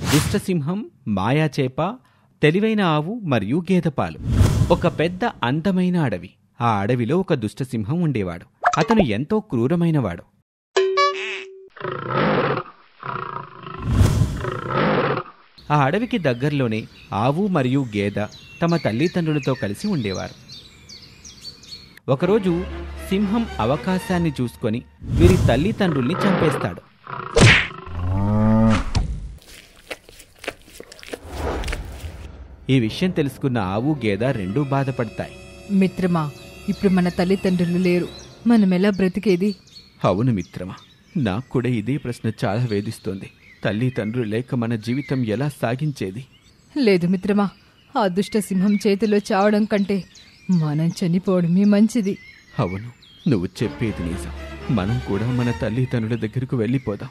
దుష్టసింహం మాయాచేప తెలివైన ఆవు మరియు గేదెపాలు ఒక పెద్ద అందమైన అడవి ఆ అడవిలో ఒక దుష్టసింహం ఉండేవాడు అతను ఎంతో క్రూరమైనవాడు ఆ అడవికి దగ్గరలోనే ఆవు మరియు గేదె తమ తల్లిదండ్రులతో కలిసి ఉండేవారు ఒకరోజు సింహం అవకాశాన్ని చూసుకొని వీరి తల్లిదండ్రుల్ని చంపేస్తాడు ఈ విషయం తెలుసుకున్న ఆవు గేద రెండూ బాధపడతాయి మిత్రమా ఇప్పుడు మన తల్లిదండ్రులు లేరు మనం ఎలా బ్రతికేది అవును మిత్రమా నాకు కూడా ఇదే ప్రశ్న చాలా వేధిస్తోంది తల్లిదండ్రులు లేక మన జీవితం ఎలా సాగించేది లేదు మిత్రమా ఆ దుష్ట సింహం చేతిలో చావడం కంటే మనం చనిపోవడమే మంచిది అవును నువ్వు చెప్పేది నిజం మనం కూడా మన తల్లిదండ్రుల దగ్గరకు వెళ్ళిపోదాం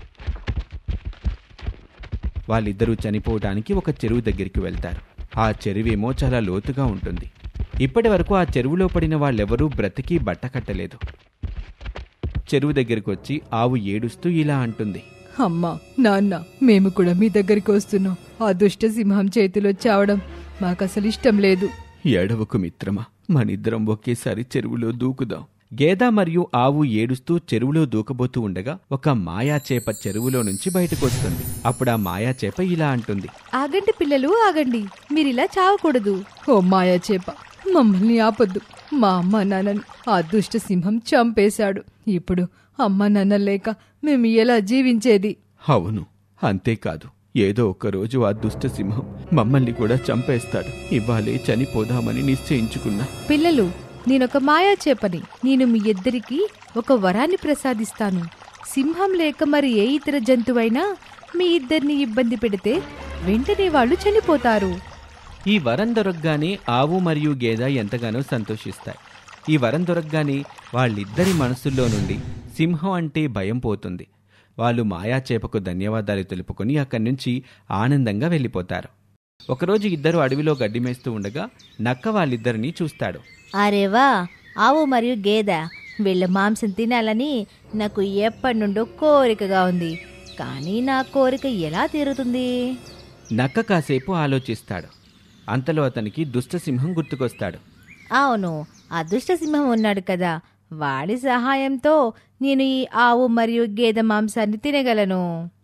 వాళ్ళిద్దరూ చనిపోవడానికి ఒక చెరువు దగ్గరికి వెళ్తారు ఆ చెరువేమో చాలా లోతుగా ఉంటుంది ఇప్పటి వరకు ఆ చెరువులో పడిన వాళ్ళెవరూ బ్రతికి బట్టకట్టలేదు చెరువు దగ్గరికి వచ్చి ఆవు ఏడుస్తూ ఇలా అంటుంది అమ్మా నాన్న మేము కూడా మీ దగ్గరికి వస్తున్నాం ఆ దుష్ట సింహం చేతిలో చావడం మాకు అసలు ఇష్టం లేదు ఎడవకు మిత్రమా మనిద్దరం ఒకేసారి చెరువులో దూకుదాం గేద మరియు ఆవు ఏడుస్తూ చెరువులో దూకబోతూ ఉండగా ఒక మాయా చేప చెరువులో నుంచి బయటకు వస్తుంది అప్పుడు ఆ మాయా చేప ఇలా అంటుంది ఆగండి పిల్లలు ఆగండి మీరిలా చావకూడదు ఓ మాయా చేప మమ్మల్ని ఆపొద్దు మా అమ్మ నాన్నని ఆ దుష్ట సింహం చంపేశాడు ఇప్పుడు అమ్మ నాన్న లేక మేము ఎలా జీవించేది అవును అంతేకాదు ఏదో ఒక రోజు ఆ దుష్ట సింహం మమ్మల్ని కూడా చంపేస్తాడు ఇవాళే చనిపోదామని నిశ్చయించుకున్నా పిల్లలు నేనొక మాయా చేపని నేను మీ ఇద్దరికి ఒక వరాన్ని ప్రసాదిస్తాను సింహం లేక మరి ఏ ఇతర జంతువైనా మీ ఇద్దరిని ఇబ్బంది పెడితే వెంటనే వాళ్ళు చనిపోతారు ఈ వరం దొరకగానే ఆవు మరియు గేద ఎంతగానో సంతోషిస్తాయి ఈ వరం దొరకగానే వాళ్ళిద్దరి మనసుల్లో నుండి సింహం అంటే భయం పోతుంది వాళ్ళు మాయా చేపకు ధన్యవాదాలు తెలుపుకొని అక్కడి నుంచి ఆనందంగా వెళ్ళిపోతారు ఒకరోజు ఇద్దరు అడవిలో గడ్డి మేస్తూ ఉండగా నక్క వాళ్ళిద్దరినీ చూస్తాడు అరేవా ఆవు మరియు గేదె వీళ్ళ మాంసం తినాలని నాకు ఎప్పటి నుండో కోరికగా ఉంది కానీ నా కోరిక ఎలా తీరుతుంది నక్క కాసేపు ఆలోచిస్తాడు అంతలో అతనికి దుష్టసింహం గుర్తుకొస్తాడు అవును అదృష్ట సింహం ఉన్నాడు కదా వాడి సహాయంతో నేను ఈ ఆవు మరియు గేదె మాంసాన్ని తినగలను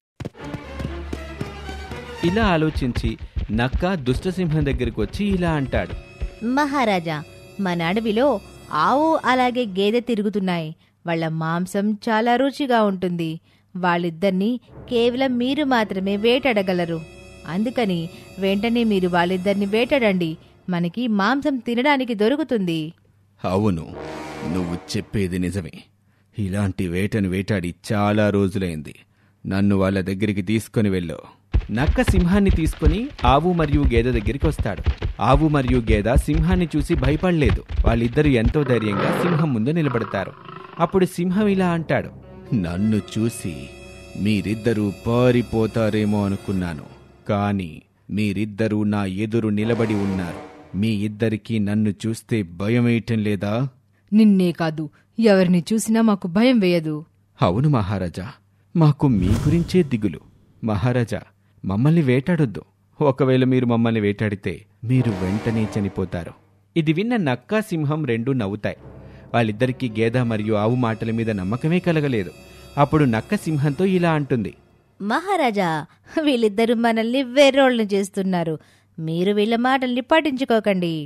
ఇలా ఆలోచించి నక్క దుష్టసింహం దగ్గరికి వచ్చి ఇలా అంటాడు మహారాజా మన అడవిలో ఆవు అలాగే గేదె తిరుగుతున్నాయి వాళ్ళ మాంసం చాలా రుచిగా ఉంటుంది వాళ్ళిద్దరినీ కేవలం మీరు మాత్రమే వేటాడగలరు అందుకని వెంటనే మీరు వాళ్ళిద్దరిని వేటాడండి మనకి మాంసం తినడానికి దొరుకుతుంది అవును నువ్వు చెప్పేది నిజమే ఇలాంటి వేటను వేటాడి చాలా రోజులైంది నన్ను వాళ్ళ దగ్గరికి తీసుకొని వెళ్ళు నక్క సింహాన్ని తీసుకొని ఆవు మరియు గేదె దగ్గరికి వస్తాడు ఆవు మరియు గేదె సింహాన్ని చూసి భయపడలేదు వాళ్ళిద్దరూ ఎంతో ధైర్యంగా సింహం ముందు నిలబడతారు అప్పుడు సింహం ఇలా అంటాడు నన్ను చూసి మీరిద్దరూ పారిపోతారేమో అనుకున్నాను కానీ మీరిద్దరూ నా ఎదురు నిలబడి ఉన్నారు మీ ఇద్దరికీ నన్ను చూస్తే భయమేయటం లేదా నిన్నే కాదు ఎవరిని చూసినా మాకు భయం వేయదు అవును మహారాజా మాకు మీ గురించే దిగులు మహారాజా మమ్మల్ని వేటాడొద్దు ఒకవేళ మీరు మమ్మల్ని వేటాడితే మీరు వెంటనే చనిపోతారు ఇది విన్న నక్క సింహం రెండూ నవ్వుతాయి వాళ్ళిద్దరికీ గేద మరియు ఆవు మాటల మీద నమ్మకమే కలగలేదు అప్పుడు నక్క సింహంతో ఇలా అంటుంది మహారాజా వీళ్ళిద్దరూ మనల్ని వెర్రోళ్ళని చేస్తున్నారు మీరు వీళ్ళ మాటల్ని పట్టించుకోకండి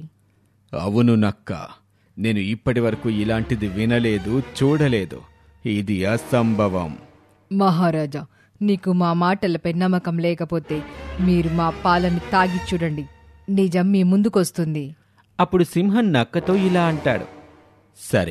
అవును నక్క నేను ఇప్పటి వరకు ఇలాంటిది వినలేదు చూడలేదు ఇది అసంభవం మహారాజా నీకు మా మాటలపై నమ్మకం లేకపోతే మీరు మా పాలని తాగి చూడండి నిజం మీ ముందుకొస్తుంది అప్పుడు సింహం నక్కతో ఇలా అంటాడు సరే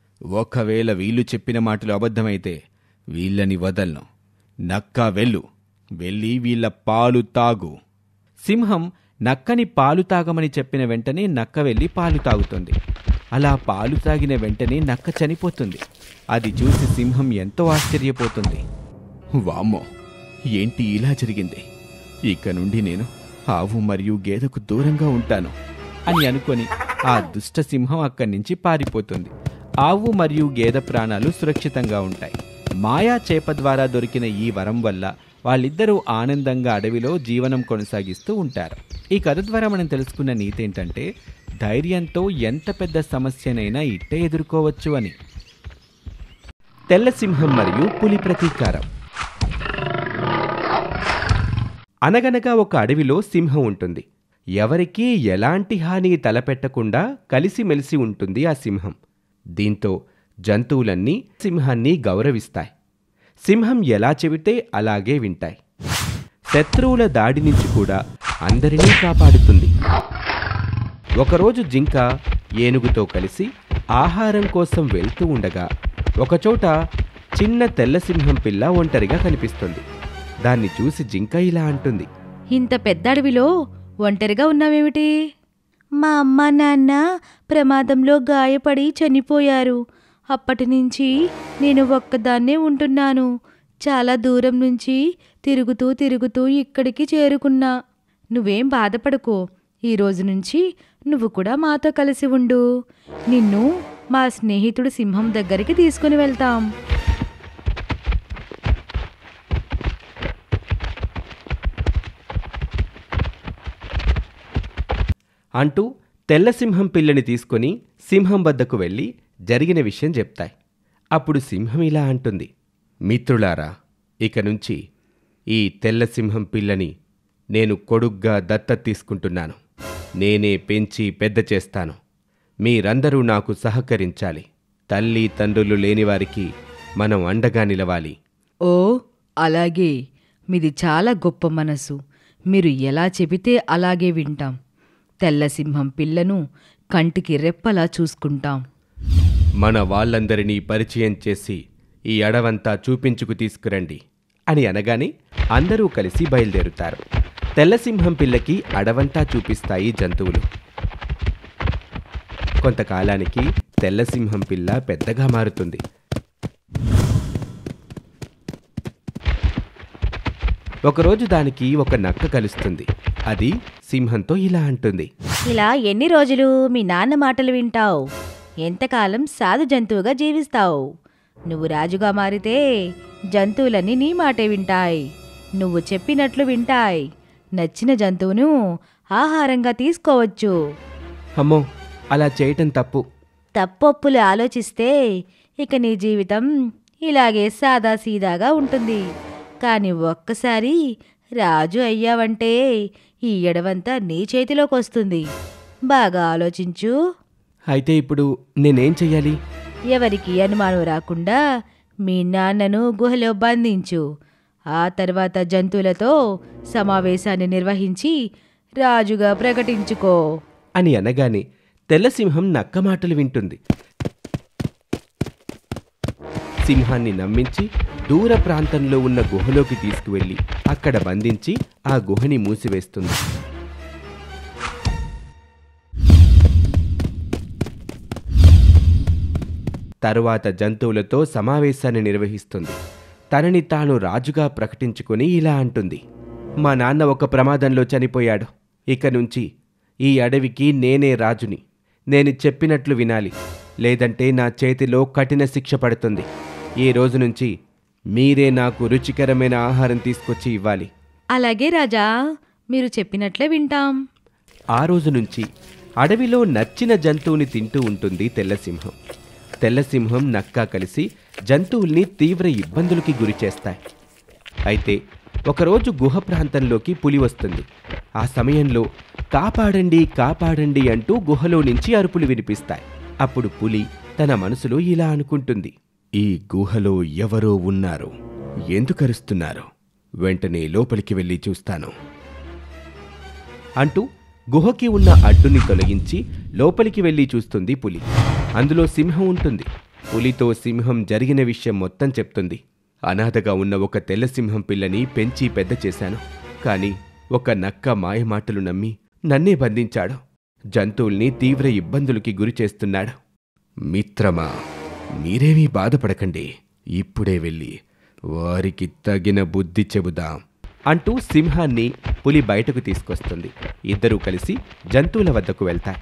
ఒకవేళ వీళ్ళు చెప్పిన మాటలు అబద్ధమైతే వీళ్ళని వదలను నక్క వెళ్ళు వెళ్ళి వీళ్ళ పాలు తాగు సింహం నక్కని పాలు తాగమని చెప్పిన వెంటనే నక్క వెళ్ళి పాలు తాగుతుంది అలా పాలు తాగిన వెంటనే నక్క చనిపోతుంది అది చూసి సింహం ఎంతో ఆశ్చర్యపోతుంది వామ్మో ఏంటి ఇలా జరిగింది ఇక నుండి నేను ఆవు మరియు గేదెకు దూరంగా ఉంటాను అని అనుకొని ఆ దుష్ట సింహం అక్కడి నుంచి పారిపోతుంది ఆవు మరియు గేదె ప్రాణాలు సురక్షితంగా ఉంటాయి మాయా చేప ద్వారా దొరికిన ఈ వరం వల్ల వాళ్ళిద్దరూ ఆనందంగా అడవిలో జీవనం కొనసాగిస్తూ ఉంటారు ఈ కథ ద్వారా మనం తెలుసుకున్న నీతి ఏంటంటే ధైర్యంతో ఎంత పెద్ద సమస్యనైనా ఇట్టే ఎదుర్కోవచ్చు అని తెల్ల సింహం మరియు పులి ప్రతీకారం అనగనగా ఒక అడవిలో సింహం ఉంటుంది ఎవరికీ ఎలాంటి హాని తలపెట్టకుండా కలిసిమెలిసి ఉంటుంది ఆ సింహం దీంతో జంతువులన్నీ సింహాన్ని గౌరవిస్తాయి సింహం ఎలా చెబితే అలాగే వింటాయి శత్రువుల దాడి నుంచి కూడా అందరినీ కాపాడుతుంది ఒకరోజు జింక ఏనుగుతో కలిసి ఆహారం కోసం వెళ్తూ ఉండగా ఒకచోట చిన్న తెల్ల సింహం పిల్ల ఒంటరిగా కనిపిస్తుంది దాన్ని చూసి జింక ఇలా అంటుంది ఇంత పెద్ద అడవిలో ఒంటరిగా ఉన్నావేమిటి మా అమ్మ నాన్న ప్రమాదంలో గాయపడి చనిపోయారు అప్పటి నుంచి నేను ఒక్కదాన్నే ఉంటున్నాను చాలా దూరం నుంచి తిరుగుతూ తిరుగుతూ ఇక్కడికి చేరుకున్నా నువ్వేం బాధపడకు ఈ రోజు నుంచి నువ్వు కూడా మాతో కలిసి ఉండు నిన్ను మా స్నేహితుడు సింహం దగ్గరికి తీసుకుని వెళ్తాం అంటూ తెల్ల సింహం పిల్లని తీసుకొని సింహం వద్దకు వెళ్ళి జరిగిన విషయం చెప్తాయి అప్పుడు సింహం ఇలా అంటుంది మిత్రులారా ఇక నుంచి ఈ తెల్ల సింహం పిల్లని నేను కొడుగ్గా దత్తత తీసుకుంటున్నాను నేనే పెంచి పెద్ద చేస్తాను మీరందరూ నాకు సహకరించాలి తల్లి తండ్రులు లేనివారికి మనం అండగా నిలవాలి ఓ అలాగే మీది చాలా గొప్ప మనసు మీరు ఎలా చెబితే అలాగే వింటాం తెల్ల సింహం పిల్లను కంటికి రెప్పలా చూసుకుంటాం మన వాళ్ళందరినీ పరిచయం చేసి ఈ అడవంతా చూపించుకు తీసుకురండి అని అనగానే అందరూ కలిసి బయలుదేరుతారు తెల్లసింహం పిల్లకి అడవంతా చూపిస్తాయి జంతువులు కొంతకాలానికి తెల్లసింహం పిల్ల పెద్దగా మారుతుంది ఒకరోజు దానికి ఒక నక్క కలుస్తుంది అది సింహంతో ఇలా అంటుంది ఇలా ఎన్ని రోజులు మీ నాన్న మాటలు వింటావు ఎంతకాలం సాధు జంతువుగా జీవిస్తావు నువ్వు రాజుగా మారితే జంతువులన్నీ నీ మాటే వింటాయి నువ్వు చెప్పినట్లు వింటాయి నచ్చిన జంతువును ఆహారంగా తీసుకోవచ్చు అమ్మో అలా చేయటం తప్పు తప్పొప్పులు ఆలోచిస్తే ఇక నీ జీవితం ఇలాగే సాదాసీదాగా ఉంటుంది కానీ ఒక్కసారి రాజు అయ్యావంటే ఈ ఎడవంతా నీ చేతిలోకి వస్తుంది బాగా ఆలోచించు అయితే ఇప్పుడు నేనేం చెయ్యాలి ఎవరికి అనుమానం రాకుండా మీ నాన్నను గుహలో బంధించు ఆ తర్వాత జంతువులతో సమావేశాన్ని నిర్వహించి రాజుగా ప్రకటించుకో అని అనగానే తెల్లసింహం నక్క మాటలు వింటుంది సింహాన్ని నమ్మించి దూర ప్రాంతంలో ఉన్న గుహలోకి తీసుకువెళ్ళి అక్కడ బంధించి ఆ గుహని మూసివేస్తుంది తరువాత జంతువులతో సమావేశాన్ని నిర్వహిస్తుంది తనని తాను రాజుగా ప్రకటించుకుని ఇలా అంటుంది మా నాన్న ఒక ప్రమాదంలో చనిపోయాడు ఇక నుంచి ఈ అడవికి నేనే రాజుని నేను చెప్పినట్లు వినాలి లేదంటే నా చేతిలో కఠిన శిక్ష పడుతుంది ఈ రోజు నుంచి మీరే నాకు రుచికరమైన ఆహారం తీసుకొచ్చి ఇవ్వాలి అలాగే రాజా మీరు చెప్పినట్లే వింటాం ఆ రోజు నుంచి అడవిలో నచ్చిన జంతువుని తింటూ ఉంటుంది తెల్లసింహం తెల్లసింహం నక్క కలిసి జంతువుల్ని తీవ్ర ఇబ్బందులకి గురిచేస్తాయి అయితే ఒకరోజు గుహ ప్రాంతంలోకి పులి వస్తుంది ఆ సమయంలో కాపాడండి కాపాడండి అంటూ గుహలో నుంచి అరుపులు వినిపిస్తాయి అప్పుడు పులి తన మనసులో ఇలా అనుకుంటుంది ఈ గుహలో ఎవరో ఉన్నారు ఎందుకరుస్తున్నారు వెంటనే లోపలికి వెళ్ళి చూస్తాను అంటూ గుహకి ఉన్న అడ్డుని తొలగించి లోపలికి వెళ్ళి చూస్తుంది పులి అందులో సింహం ఉంటుంది పులితో సింహం జరిగిన విషయం మొత్తం చెప్తుంది అనాథగా ఉన్న ఒక తెల్ల సింహం పిల్లని పెంచి పెద్ద చేశాను కానీ ఒక నక్క మాయమాటలు నమ్మి నన్నే బంధించాడు జంతువుల్ని తీవ్ర ఇబ్బందులకి గురి చేస్తున్నాడు మిత్రమా మీరేమీ బాధపడకండి ఇప్పుడే వెళ్ళి వారికి తగిన బుద్ధి చెబుదాం అంటూ సింహాన్ని పులి బయటకు తీసుకొస్తుంది ఇద్దరూ కలిసి జంతువుల వద్దకు వెళ్తారు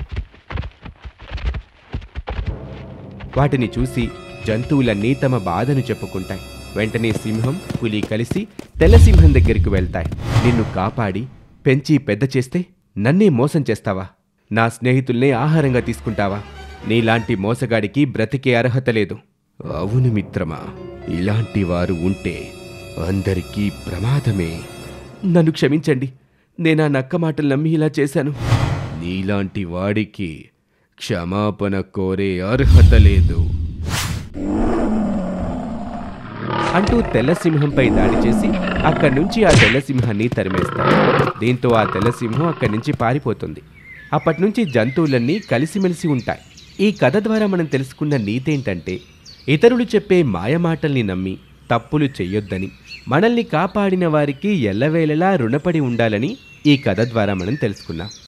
వాటిని చూసి జంతువులన్నీ తమ బాధను చెప్పుకుంటాయి వెంటనే సింహం పులి కలిసి తెల్లసింహం దగ్గరికి వెళ్తాయి నిన్ను కాపాడి పెంచి పెద్ద చేస్తే నన్నే మోసం చేస్తావా నా స్నేహితుల్నే ఆహారంగా తీసుకుంటావా నీలాంటి మోసగాడికి బ్రతికే అర్హత లేదు అవును మిత్రమా ఇలాంటి వారు ఉంటే అందరికీ ప్రమాదమే నన్ను క్షమించండి నేనా నక్క మాటలు నమ్మి ఇలా చేశాను నీలాంటి వాడికి క్షమాపణ కోరే అర్హత లేదు అంటూ తెల్లసింహంపై దాడి చేసి అక్కడి నుంచి ఆ తెల్లసింహాన్ని తరిమేస్తాడు దీంతో ఆ తెల్లసింహం అక్కడి నుంచి పారిపోతుంది అప్పటి నుంచి జంతువులన్నీ కలిసిమెలిసి ఉంటాయి ఈ కథ ద్వారా మనం తెలుసుకున్న నీతేంటంటే ఇతరులు చెప్పే మాయమాటల్ని నమ్మి తప్పులు చెయ్యొద్దని మనల్ని కాపాడిన వారికి ఎల్లవేళలా రుణపడి ఉండాలని ఈ కథ ద్వారా మనం తెలుసుకున్నాం